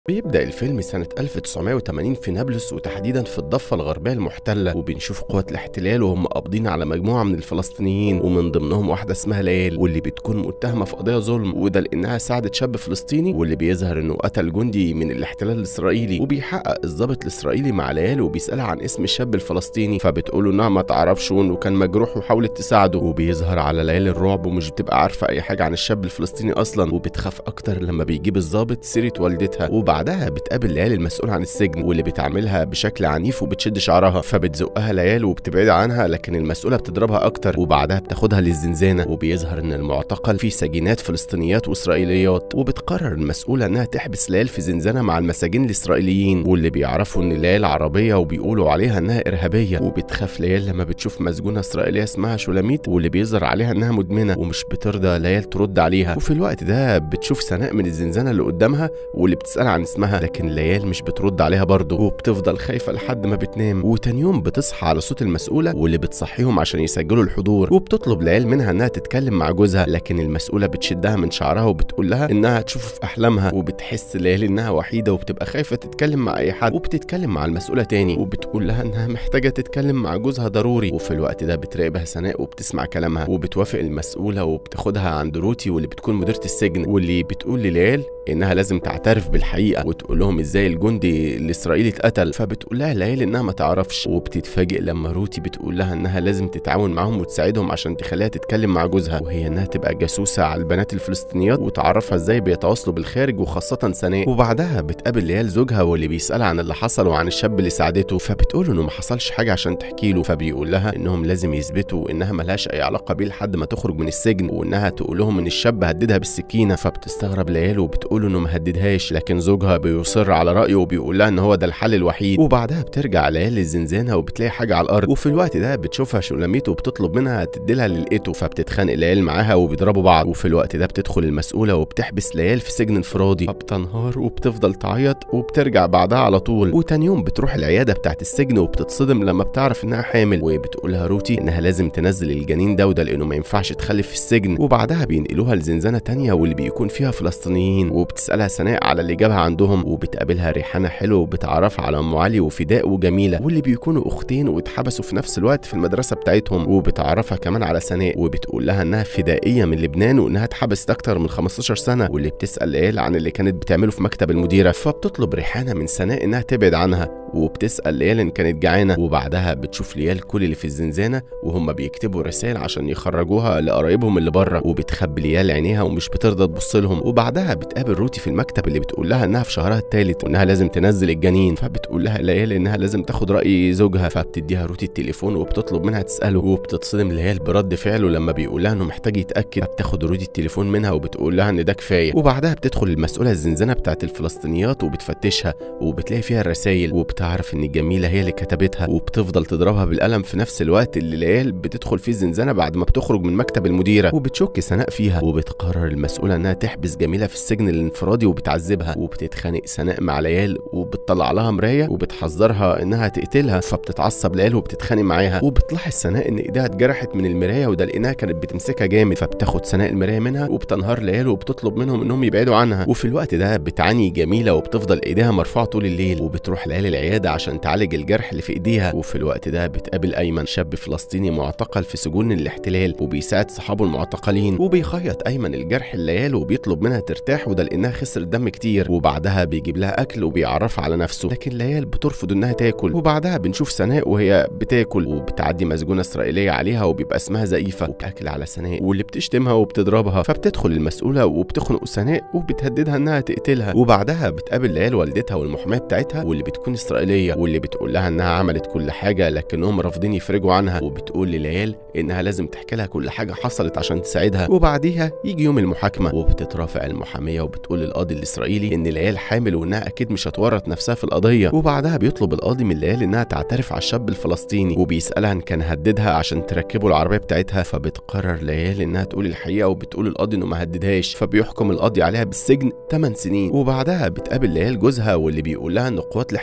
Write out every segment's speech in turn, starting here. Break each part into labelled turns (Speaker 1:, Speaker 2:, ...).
Speaker 1: بيبدأ الفيلم سنة 1980 في نابلس وتحديدا في الضفة الغربية المحتلة وبنشوف قوات الاحتلال وهم قابضين على مجموعة من الفلسطينيين ومن ضمنهم واحدة اسمها ليال واللي بتكون متهمة في قضية ظلم وده لأنها ساعدت شاب فلسطيني واللي بيظهر إنه قتل جندي من الاحتلال الإسرائيلي وبيحقق الضابط الإسرائيلي مع ليال وبيسألها عن اسم الشاب الفلسطيني فبتقول له إنها ما تعرفش وإنه كان مجروح وحاولت تساعده وبيظهر على ليال الرعب ومش بتبقى عارفة أي حاجة عن الشاب الفلسطيني أصلا وبتخاف أكتر لما بيجيب الضابط سيرة والدتها وبعدها بتقابل ليال المسؤول عن السجن واللي بتعاملها بشكل عنيف وبتشد شعرها فبتزقها ليال وبتبعد عنها لكن المسؤوله بتضربها اكتر وبعدها بتاخدها للزنزانه وبيظهر ان المعتقل فيه سجينات فلسطينيات واسرائيليات وبتقرر المسؤوله انها تحبس ليال في زنزانه مع المساجين الاسرائيليين واللي بيعرفوا ان ليال عربيه وبيقولوا عليها انها ارهابيه وبتخاف ليال لما بتشوف مسجونه اسرائيليه اسمها شولاميت واللي بيظهر عليها انها مدمنه ومش بترضى ليال ترد عليها وفي الوقت ده بتشوف سناء من الزنزانه اللي قدامها واللي بتسال عن اسمها لكن ليال مش بترد عليها برضه وبتفضل خايفه لحد ما بتنام وتاني يوم بتصحى على صوت المسؤوله واللي بتصحيهم عشان يسجلوا الحضور وبتطلب ليال منها انها تتكلم مع جوزها لكن المسؤوله بتشدها من شعرها وبتقول لها انها تشوفه في احلامها وبتحس ليال انها وحيده وبتبقى خايفه تتكلم مع اي حد وبتتكلم مع المسؤوله تاني وبتقول لها انها محتاجه تتكلم مع جوزها ضروري وفي الوقت ده بتراقبها سناء وبتسمع كلامها وبتوافق المسؤوله وبتاخدها عند روتي واللي بتكون مديره السجن واللي بتقول لليال انها لازم تعترف بالحقيقه وتقول لهم ازاي الجندي الاسرائيلي اتقتل فبتقول لها ليال انها ما تعرفش وبتتفاجئ لما روتي بتقول لها انها لازم تتعاون معاهم وتساعدهم عشان تخليها تتكلم مع جوزها وهي انها تبقى جاسوسه على البنات الفلسطينيات وتعرفها ازاي بيتواصلوا بالخارج وخاصه سناء وبعدها بتقابل ليال زوجها واللي بيسالها عن اللي حصل وعن الشاب اللي ساعدته فبتقول انه ما حصلش حاجه عشان تحكي له فبيقول لها انهم لازم يثبتوا انها ملهاش اي علاقه بيه لحد ما تخرج من السجن وانها تقول لهم ان الشاب هددها بالسكينه فبتستغرب ليال وبتقول انه ما هددهاش لكن زوجها بيصر على رايه وبيقول لها ان هو ده الحل الوحيد وبعدها بترجع ليال للزنزانه وبتلاقي حاجه على الارض وفي الوقت ده بتشوفها شولاميت وبتطلب منها تديلها للقيته فبتتخانق ليال معاها وبيضربوا بعض وفي الوقت ده بتدخل المسؤوله وبتحبس ليال في سجن انفرادي فبتنهار وبتفضل تعيط وبترجع بعدها على طول وتاني يوم بتروح العياده بتاعت السجن وبتتصدم لما بتعرف انها حامل وبتقولها روتي انها لازم تنزل الجنين ده وده لانه ما ينفعش تخلف في السجن وبعدها بينقلوها لزنزانه تانية واللي بيكون فيها فلسطينيين وبتسالها سناء على اللي جابها عندهم وبتقابلها ريحانه حلوه وبتعرفها على ام علي وفداء وجميله واللي بيكونوا اختين واتحبسوا في نفس الوقت في المدرسه بتاعتهم وبتعرفها كمان على سناء وبتقول لها انها فدائيه من لبنان وانها اتحبست اكتر من 15 سنه واللي بتسال ليال عن اللي كانت بتعمله في مكتب المديره فبتطلب ريحانه من سناء انها تبعد عنها وبتسال ليال ان كانت جعانه وبعدها بتشوف ليال كل اللي في الزنزانه وهم بيكتبوا رسائل عشان يخرجوها لقرايبهم اللي بره وبتخبي ليال عينيها ومش بترضى تبص لهم وبعدها بتقابل روتي في المكتب اللي بتقول لها انها في شهرها الثالث وانها لازم تنزل الجنين فبتقول لها ليال انها لازم تاخد راي زوجها فبتديها روتي التليفون وبتطلب منها تساله وبتتصدم ليال برد فعله لما بيقول لها انه محتاج يتاكد فبتاخد روتي التليفون منها وبتقول لها ان ده كفايه وبعدها بتدخل المسؤوله الزنزانه بتاعت الفلسطينيات وبتفتشها وبتلاقي فيها الرسائل وبتعرف ان الجميله هي اللي كتبتها وبتفضل تضربها بالقلم في نفس الوقت اللي ليال بتدخل فيه الزنزانه بعد ما بتخرج من مكتب المديره وبتشك سناء فيها وبتقرر المسؤوله انها تحبس جميله في السجن الانفرادي وبتعذبها وبتتخانق سناء مع ليال وبتطلع لها مرايه وبتحذرها انها تقتلها فبتتعصب ليال وبتتخانق معاها وبتلاحظ سناء ان ايديها اتجرحت من المرايه وده لانها كانت بتمسكها جامد فبتاخد سناء المرايه منها وبتنهار ليال وبتطلب منهم انهم يبعدوا عنها وفي الوقت ده بتعاني جميله وبتفضل ايديها مرفوعه طول الليل وبتروح ليال العياده عشان تعالج الجرح اللي في ايديها وفي الوقت ده بتقابل ايمن شاب فلسطيني معتقل في سجون الاحتلال وبيساعد صحابه المعتقلين وبيخيط ايمن الجرح الليال وبيطلب منها ترتاح وده لانها خسرت دم كتير وبعدها بيجيب لها اكل وبيعرفها على نفسه لكن ليال بترفض انها تاكل وبعدها بنشوف سناء وهي بتاكل وبتعدي مسجونه اسرائيليه عليها وبيبقى اسمها زئيفه وبتاكل على سناء واللي بتشتمها وبتضربها فبتدخل المسؤوله وبتخنق سناء وبتهددها انها تقتلها وبعدها بتقابل ليال والدتها والمحاميه بتاعتها واللي بتكون اسرائيليه واللي بتقول لها انها عملت كل حاجه لكنهم رافضين يفرجوا عنها وبتقول لليال انها لازم تحكي لها كل حاجه حصلت عشان تساعدها وبعديها يجي يوم المحاكمه وبتترافع المحاميه وبتقول للقاضي الاسرائيلي ان ليال حامل وانها اكيد مش هتورط نفسها في القضيه وبعدها بيطلب القاضي من ليال انها تعترف على الشاب الفلسطيني وبيسالها ان كان هددها عشان تركبه العربيه بتاعتها فبتقرر ليال انها تقول الحقيقه وبتقول القاضي انه ما هددهاش فبيحكم القاضي عليها بالسجن 8 سنين وبعدها بتقابل ليال جوزها واللي بيقول لها ان قوات الاحتلال خرجت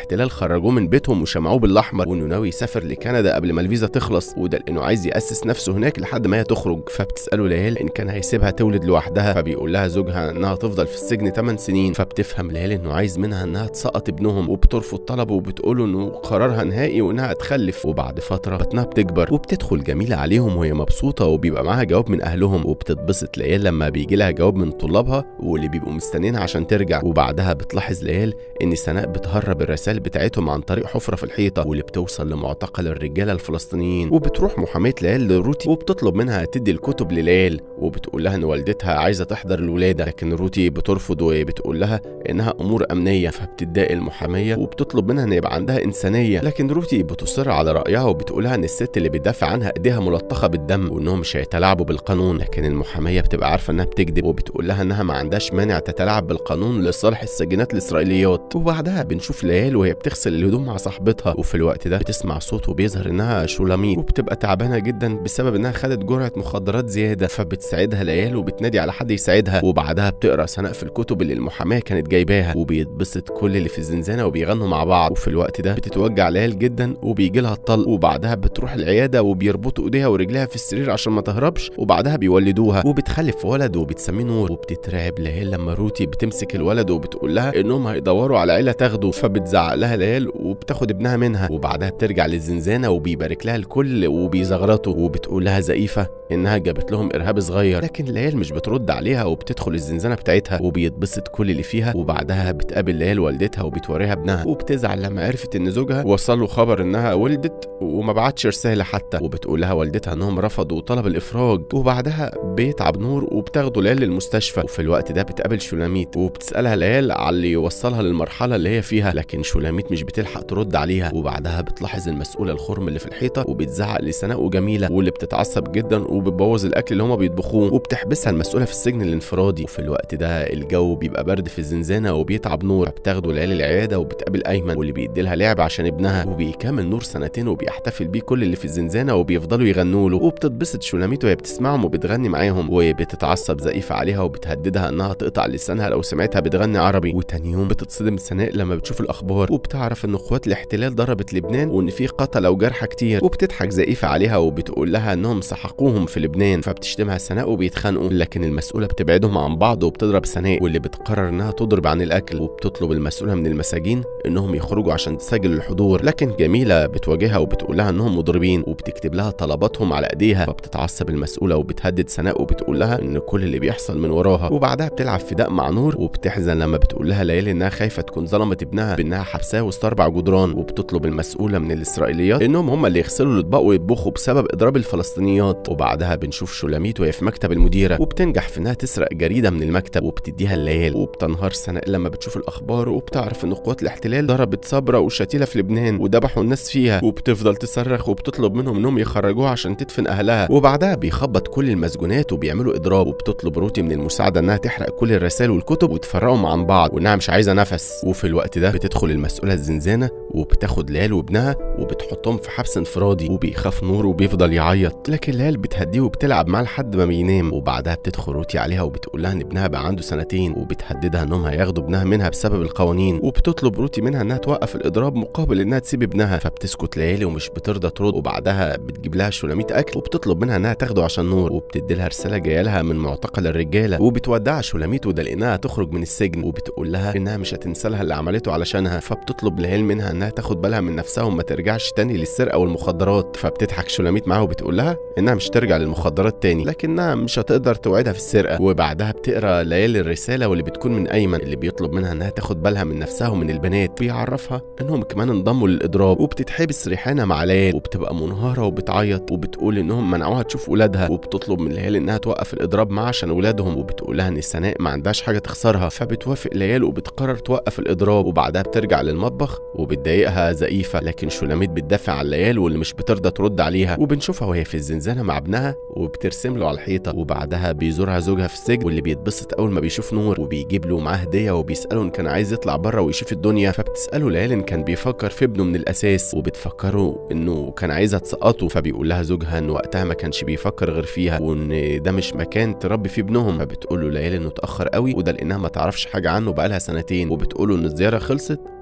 Speaker 1: خرجوه من بيتهم وشمعوه بالاحمر وانه ناوي يسافر لكندا قبل ما الفيزا تخلص وده لانه عايز ياسس نفسه هناك لحد ما هي تخرج فبتساله ليال ان كان هيسيبها تولد لوحدها فبيقول لها زوجها انها تفضل في السجن 8 سنين فبتفهم ليال انه عايز منها انها تسقط ابنهم وبترفض طلبه وبتقوله انه قرارها نهائي وانها تخلف وبعد فتره بطنها بتكبر وبتدخل جميله عليهم وهي مبسوطه وبيبقى معاها جواب من اهلهم وبتتبسط ليال لما بيجي لها جواب من طلابها واللي بيبقوا مستنيينها عشان ترجع وبعدها بتلاحظ ليال ان سناء بتهرب الرسائل بتاعتهم عن طريق حفره في الحيطه واللي بتوصل لمعتقل الرجاله الفلسطينيين وبتروح محاميه ليال لروتي وبتطلب منها تدي الكتب لليال وبتقول لها ان والدتها عايزه تحضر الولاده لكن روتي بترفض وبتقول لها انها امور امنيه فبتتضايق المحاميه وبتطلب منها ان يبقى عندها انسانيه لكن روتي بتصر على رايها وبتقول لها ان الست اللي بتدافع عنها ايديها ملطخه بالدم وانهم مش هيتلاعبوا بالقانون لكن المحاميه بتبقى عارفه انها بتكذب وبتقول لها انها ما عندهاش مانع تتلاعب بالقانون لصالح السجينات الاسرائيليات وبعدها بنشوف ليال وهي بتغسل الهدوم مع صاحبتها وفي الوقت ده بتسمع صوت وبيظهر انها شولاميت وبتبقى تعبانه جدا بسبب انها خدت جرعه مخدرات زياده فبتساعدها ليال وبتنادي على حد يساعدها وبعدها بتقرا سناء في الكتب اللي المحاماه كانت جايباها وبيتبسط كل اللي في الزنزانه وبيغنوا مع بعض وفي الوقت ده بتتوجع ليال جدا وبيجي لها الطلق وبعدها بتروح العياده وبيربطوا ايديها ورجليها في السرير عشان ما تهربش وبعدها بيولدوها وبتخلف ولد وبتسميه نور وبتترعب ليال لما روتي بتمسك الولد وبتقول لها انهم هيدوروا على عيله تاخده فبتزعق لها ليال وبتاخد ابنها منها وبعدها بترجع للزنزانه وبيبارك لها الكل وبيزغرطوا وبتقول لها زئيفه انها جابت لهم ارهاب صغير لكن ليال مش بترد عليها وبتدخل الزنزانه بتاعتها وبيتبسط كل اللي فيها وبعدها بتقابل ليال والدتها وبتوريها ابنها وبتزعل لما عرفت ان زوجها وصل له خبر انها ولدت وما بعتش رساله حتى وبتقول لها والدتها انهم رفضوا طلب الافراج وبعدها بيتعب نور وبتاخده ليال للمستشفى وفي الوقت ده بتقابل شولاميت وبتسالها ليال على اللي يوصلها للمرحله اللي هي فيها لكن شولاميت مش بتلحق ترد عليها وبعدها بتلاحظ المسؤوله الخرم اللي في الحيطه وبتزعق لسناء وجميله واللي بتتعصب جدا وبتبوظ الاكل اللي هما بيطبخوه وبتحبسها المسؤوله في السجن الانفرادي وفي الوقت ده الجو بيبقى برد في الزنزانه وبيتعب نور بتاخده ليال العياده وبتقابل ايمن واللي بيدي لها لعب عشان ابنها وبيكمل نور سنتين وبيحتفل بيه كل اللي في الزنزانه وبيفضلوا يغنوا له وبتتبسط شولاميت وهي بتسمعهم وبتغني معاهم وبتتعصب زئيفه عليها وبتهددها انها تقطع لسانها لو سمعتها بتغني عربي وتاني يوم بتتصدم سناء لما بتشوف الاخبار وبتعرف ان قوات الاحتلال ضربت لبنان وان في قتلى وجرحى كتير وبتضحك زئيفه عليها وبتقول لها انهم سحقوهم في لبنان فبتشتمها سناء وبيتخانقوا لكن المسؤوله بتبعدهم عن بعض وبتضرب سناء واللي بتقرر انها تضرب عن الاكل وبتطلب المسؤوله من المساجين انهم يخرجوا عشان تسجل الحضور لكن جميله بتواجهها وبتقول لها انهم مضربين وبتكتب لها طلباتهم على ايديها فبتتعصب المسؤوله وبتهدد سناء وبتقول لها ان كل اللي بيحصل من وراها وبعدها بتلعب فداء مع نور وبتحزن لما بتقول لها ليالي انها خايفه تكون ظلمت ابنها بانها حبساه وسط اربع جدران وبتطلب المسؤوله من الاسرائيليات انهم هم اللي يغسلوا الاطباق ويطبخوا بسبب اضراب الفلسطينيات وبعدها بنشوف شولاميت وهي في مكتب المديره وبتنجح في انها تسرق جريده من المكتب وبتديها الليال وبتنهار سناء لما بتشوف الاخبار وبتعرف ان قوات الاحتلال ضربت صبرا وشتيله في لبنان وذبحوا الناس فيها وبتفضل تصرخ وبتطلب منهم انهم يخرجوها عشان تدفن اهلها وبعدها بيخبط كل المسجونات وبيعملوا اضراب وبتطلب روتي من المساعده انها تحرق كل الرسائل والكتب وتفرقهم عن بعض وانها مش عايزه نفس وفي الوقت ده بتدخل المسؤوله الزنزانه وبتاخد ليال وابنها وبتحطهم في حبس انفرادي وبيخاف نور وبيفضل يعيط لكن ليال بتهديه وبتلعب معاه لحد ما بينام وبعدها بتدخل روتي عليها وبتقول لها ان ابنها بقى عنده سنتين وبتهددها انهم هياخدوا ابنها منها بسبب القوانين وبتطلب روتي منها انها توقف الاضراب مقابل انها تسيب ابنها فبتسكت ليالي ومش بترضى ترد وبعدها بتجيب لها شولاميت اكل وبتطلب منها انها تاخده عشان نور وبتدي لها رساله جايه لها من معتقل الرجاله وبتودعها شولاميت وده لانها تخرج من السجن وبتقول لها انها مش هتنسى لها اللي عملته علشانها فبتطلب لهيل منها انها تاخد بالها من نفسها وما ترجعش تاني للسرقه والمخدرات فبتضحك شولاميت معاها وبتقول لها انها مش ترجع للمخدرات تاني لكنها مش هتقدر توعدها في السرقه وبعدها بتقرا ليالي الرساله واللي بتكون من ايمن اللي بيطلب منها انها تاخد بالها من نفسها ومن البنات بيعرفها انهم كمان انضموا للاضراب وبتتحبس ريحانه مع ليالي وبتبقى منهاره وبتعيط وبتقول انهم منعوها تشوف ولادها وبتطلب من ليالي انها توقف الاضراب معاه عشان ولادهم وبتقول لها ان سناء ما عندهاش حاجه تخسرها فبتوافق ليالي وبتقرر توقف الاضراب وبعدها بترجع للمطبخ وبتضايقها زئيفه لكن شولاميت بتدافع عن ليال واللي مش بترضى ترد عليها وبنشوفها وهي في الزنزانه مع ابنها وبترسم له على الحيطه وبعدها بيزورها زوجها في السجن واللي بيتبسط اول ما بيشوف نور وبيجيب له معاه هديه وبيساله ان كان عايز يطلع بره ويشوف الدنيا فبتساله ليال ان كان بيفكر في ابنه من الاساس وبتفكره انه كان عايزها تسقطه فبيقول لها زوجها ان وقتها ما كانش بيفكر غير فيها وان ده مش مكان تربي فيه ابنهم فبتقول له ليال انه اتاخر قوي وده لانها ما تعرفش حاجه عنه بقالها سنتين وبتقول له ان الزياره خلصت وبتسيبه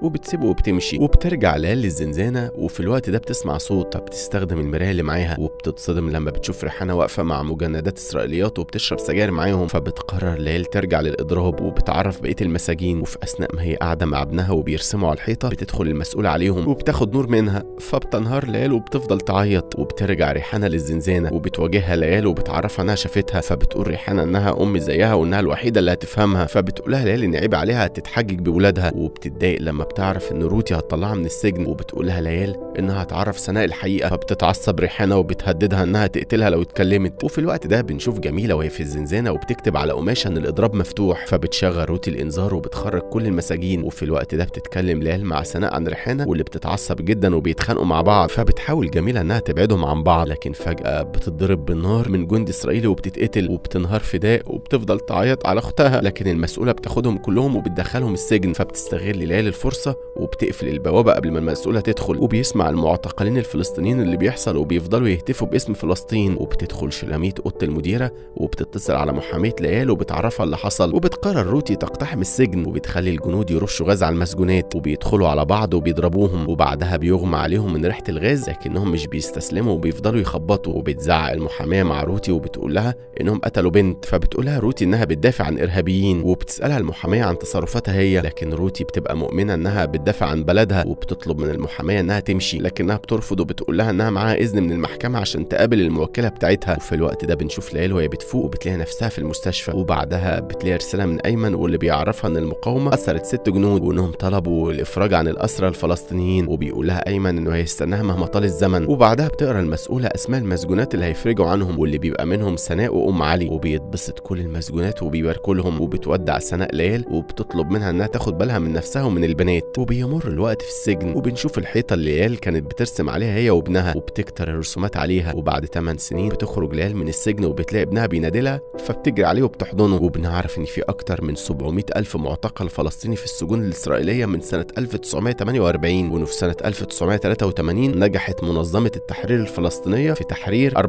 Speaker 1: وبتمشي وبترجع ليال للزنزانه وفي الوقت ده بتسمع صوت فبتستخدم المرايه اللي معاها وبتتصدم لما بتشوف ريحانه واقفه مع مجندات اسرائيليات وبتشرب سجاير معاهم فبتقرر ليال ترجع للاضراب وبتعرف بقيه المساجين وفي اثناء ما هي قاعده مع ابنها وبيرسموا على الحيطه بتدخل المسؤوله عليهم وبتاخد نور منها فبتنهار ليال وبتفضل تعيط وبترجع ريحانه للزنزانه وبتواجهها ليال وبتعرفها انها شافتها فبتقول ريحانه انها ام زيها وانها الوحيده اللي هتفهمها فبتقولها ليال ان عيب عليها تتحجج بولادها وبتتضايق لما بتعرف ان روتي هتطلعها من السجن وبتقولها ليال انها هتعرف سناء الحقيقه فبتتعصب ريحانه وبتهددها انها تقتلها لو اتكلمت وفي الوقت ده بنشوف جميله وهي في الزنزانه وبتكتب على قماشه ان الاضراب مفتوح فبتشغل روتي الانذار وبتخرج كل المساجين وفي الوقت ده بتتكلم ليال مع سناء عن ريحانه واللي بتتعصب جدا وبيتخانقوا مع بعض فبتحاول جميله انها تبعدهم عن بعض لكن فجاه بتتضرب بالنار من جندي اسرائيلي وبتتقتل وبتنهار فداء وبتفضل تعيط على اختها لكن المسؤوله بتاخدهم كلهم وبتدخلهم السجن فبتستغل ليال الفرصه وبتقفل البوابه قبل ما المسؤوله تدخل وبيسمع المعتقلين الفلسطينيين اللي بيحصل وبيفضلوا يهتفوا باسم فلسطين وبتدخل شلاميت اوضه المديره وبتتصل على محاميه ليال وبتعرفها اللي حصل وبتقرر روتي تقتحم السجن وبتخلي الجنود يرشوا غاز على المسجونات وبيدخلوا على بعض وبيضربوهم وبعدها بيغمى عليهم من ريحه الغاز لكنهم مش بيستسلموا وبيفضلوا يخبطوا وبتزعق المحاميه مع روتي وبتقول لها انهم قتلوا بنت فبتقولها روتي انها بتدافع عن ارهابيين وبتسالها المحاميه عن تصرفاتها هي لكن روتي بتبقى مؤمنه انها بتدافع عن بلدها وبتطلب من المحاميه انها تمشي لكنها بترفض وبتقول لها انها معاها اذن من المحكمه عشان تقابل الموكله بتاعتها وفي الوقت ده بنشوف ليال وهي بتفوق وبتلاقي نفسها في المستشفى وبعدها بتلاقي رساله من ايمن واللي بيعرفها ان المقاومه اثرت ست جنود وانهم طلبوا الافراج عن الاسرى الفلسطينيين وبيقول لها ايمن انه هيستناها مهما طال الزمن وبعدها بتقرا المسؤوله اسماء المسجونات اللي هيفرجوا عنهم واللي بيبقى منهم سناء وام علي وبيتبسط كل المسجونات وبيباركوا لهم وبتودع سناء ليال وبتطلب منها انها تاخد بالها من نفسها ومن البنات وبيمر الوقت في السجن وبنشوف الحيطه اللي ليال كانت بترسم عليها هي وابنها وبتكتر الرسومات عليها وبعد 8 سنين بتخرج ليال من السجن وبتلاقي ابنها بينادلها فبتجري عليه وبتحضنه وبنعرف ان في اكتر من 700 الف معتقل فلسطيني في السجون الاسرائيليه من سنه 1948 وانه في سنه 1983 نجحت منظمه التحرير الفلسطينيه في تحرير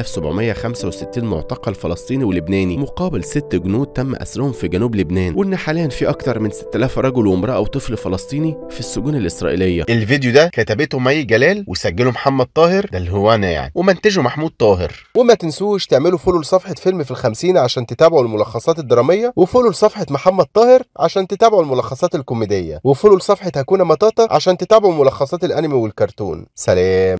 Speaker 1: 4765 معتقل فلسطيني ولبناني مقابل ست جنود تم اسرهم في جنوب لبنان وان حاليا في اكتر من 6000 رجل وامراه وطفل فلسطيني في السجون الاسرائيليه
Speaker 2: الفيديو ده كتبته مي جلال وسجله محمد طاهر ده اللي هو انا يعني ومنتجه محمود طاهر
Speaker 3: وما تنسوش تعملوا فولو لصفحة فيلم في الخمسين عشان تتابعوا الملخصات الدرامية وفولو لصفحة محمد طاهر عشان تتابعوا الملخصات الكوميدية وفولو لصفحة هكونا مطاطا عشان تتابعوا ملخصات الأنمي والكرتون سلام